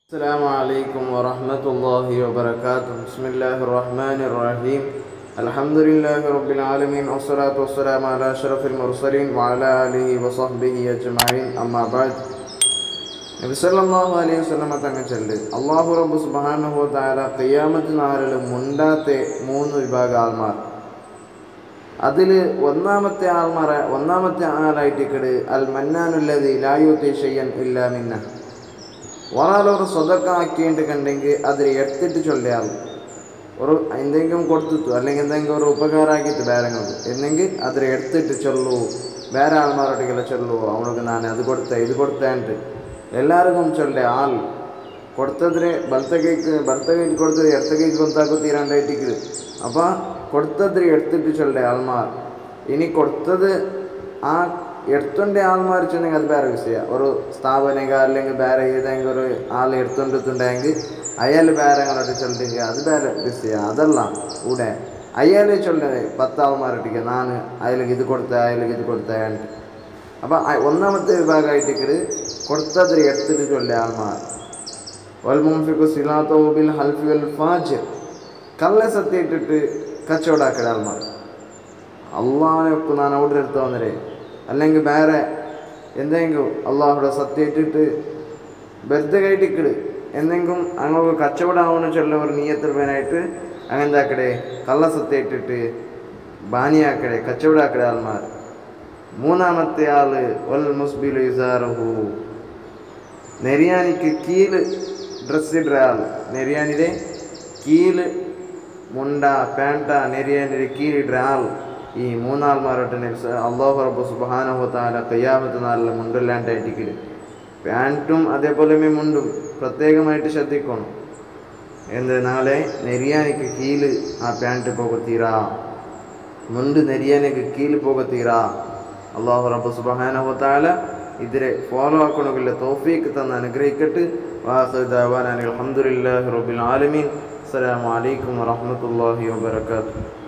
السلام عليكم ورحمة الله وبركاته بسم الله الرحمن الرحيم الحمد لله رب العالمين والصلاة والسلام على أشرف المرسلين وعلى آله وصحبه أجمعين أما بعد നബി സല്ലല്ലാഹു അലൈഹി വസല്ലമ തങ്ങൾ ചൊല്ലി അള്ളാഹു റബ്ബ് സുബ്ഹാനഹു വ തആല ഖിയാമത്ത് നാളിൽ മുണ്ടാത്തെ മൂന്ന് വിഭാഗ ആൾമാർ അതിൽ ഒന്നാമത്തെ ആൾമാർ ഒന്നാമത്തെ ആളായിട്ടിക്കട് അൽ മന്നാനുല്ലതി ലായുത്തി ഷയ്യൻ ഇല്ലാ മിന്ന ഒരാളൊരു സ്വതക്കാക്കിയിട്ട് കണ്ടെങ്കിൽ അതിൽ എടുത്തിട്ട് ചൊല്ലയാൾ ഒരു എന്തെങ്കിലും കൊടുത്തിട്ടു അല്ലെങ്കിൽ എന്തെങ്കിലും ഒരു ഉപകാരമാക്കിയിട്ട് ബേരങ്ങൾക്ക് എന്നെങ്കിൽ അതിൽ എടുത്തിട്ട് ചൊല്ലൂ വേറെ ആൾമാരോടെങ്കിലും ചൊല്ലൂ അവൾക്ക് ഞാൻ അത് കൊടുത്ത ഇത് കൊടുത്തേണ്ട് എല്ലാവർക്കും ചൊല്ലേ ആൾ കൊടുത്തതിന് ബലത്ത കേക്ക് ബലത്ത കേക്ക് കൊടുത്തത് എടുത്ത കേക്ക് കൊത്താക്കു തീരാണ്ടായിട്ടിക്കത് അപ്പോൾ കൊടുത്തതിന് എടുത്തിട്ട് ചൊല്ലേ ആൾമാർ ഇനി കൊടുത്തത് ആ എടുത്തോണ്ട് ആൾമാർ ചെന്നെങ്കിൽ അത് വേറെ വിഷയ ഒരു സ്ഥാപനക അല്ലെങ്കിൽ വേറെ ഏതെങ്കിലും ഒരു ആൾ എടുത്തോണ്ടിട്ടുണ്ടെങ്കിൽ അയാൾ വേറെ അങ്ങോട്ട് ചൊല്ലെങ്കിൽ അത് വേറെ വിഷയ അതല്ല ഇവിടെ അയാൾ ചൊല്ലത് പത്ത് ആൾമാരൊട്ടിക്ക് ഞാൻ അയാൾക്ക് ഇത് കൊടുത്ത അയാൾക്ക് ഇത് കൊടുത്തയാണ്ട് അപ്പം ഒന്നാമത്തെ വിഭാഗമായിട്ട് കൊടുത്തതിൽ എടുത്തിട്ട് ചൊല്ലിയ ആൾമാർ വൽമുംഫിക്കു സിലാത്തോ ബിൽ ഹൽഫി വൽ ഫാജിർ കള്ള സത്യയിട്ടിട്ട് കച്ചവടാക്കട ആൾമാർ അള്ളാഹിനെ ഒക്കെ ഞാൻ അവിടെ എടുത്ത് വന്നരേ അല്ലെങ്കിൽ വേറെ എന്തെങ്കിലും അള്ളാഹുടെ സത്യമായിട്ടിട്ട് വെറുതെ കയറ്റിക്കിട് എന്തെങ്കിലും അങ്ങോട്ട് കച്ചവടമാവുന്ന ചൊല്ലവർ നീയത്തിർപ്പനായിട്ട് അങ്ങനെന്താക്കടെ കള്ള സത്യമായിട്ടിട്ട് ബാനിയാക്കടെ കച്ചവടാക്കടെ ആൾമാർ മൂന്നാമത്തെ ആള് ഒൽ മുസ്ബിലു ഇസാറഹു നെരിയാനിക്ക് കീല് ഡ്രസ് ഇടുற ആൾ നെരിയാനിടെ കീല് മുണ്ട പാൻറ്റ നെരിയാനിടെ കീലിടുற ആൾ ഈ മൂന്നാൾമാരോട്ട് അള്ളാഹു റബ്ബു സുബാനഹുത്താല കയ്യാമത്ത് നാളിൽ മുണ്ടില്ലാണ്ടായിട്ടിക്കിട് പാൻറ്റും അതേപോലെ മുണ്ടും പ്രത്യേകമായിട്ട് ശ്രദ്ധിക്കണം എന്ത് നാളെ നെരിയാനിക്ക് കീല് ആ പാൻറ്റ് പോകത്തീരാ മുണ്ട് നെരിയാനിക്ക് കീല് പോകത്തീരാ അള്ളാഹു റബ്ബു സുബാനഹുത്താല ഇതിരെ ഫോളോ ആക്കണമെങ്കിൽ തോഫീക്ക് തന്ന് അനുഗ്രഹിക്കട്ട് വാഹുദാവാൻ അലഹമുല്ലാഹി റബ്ബിൽ ആലമീൻ അസ്സലാമു അലൈക്കും വറഹ്മത്തുള്ളാഹി വബറകാതുഹു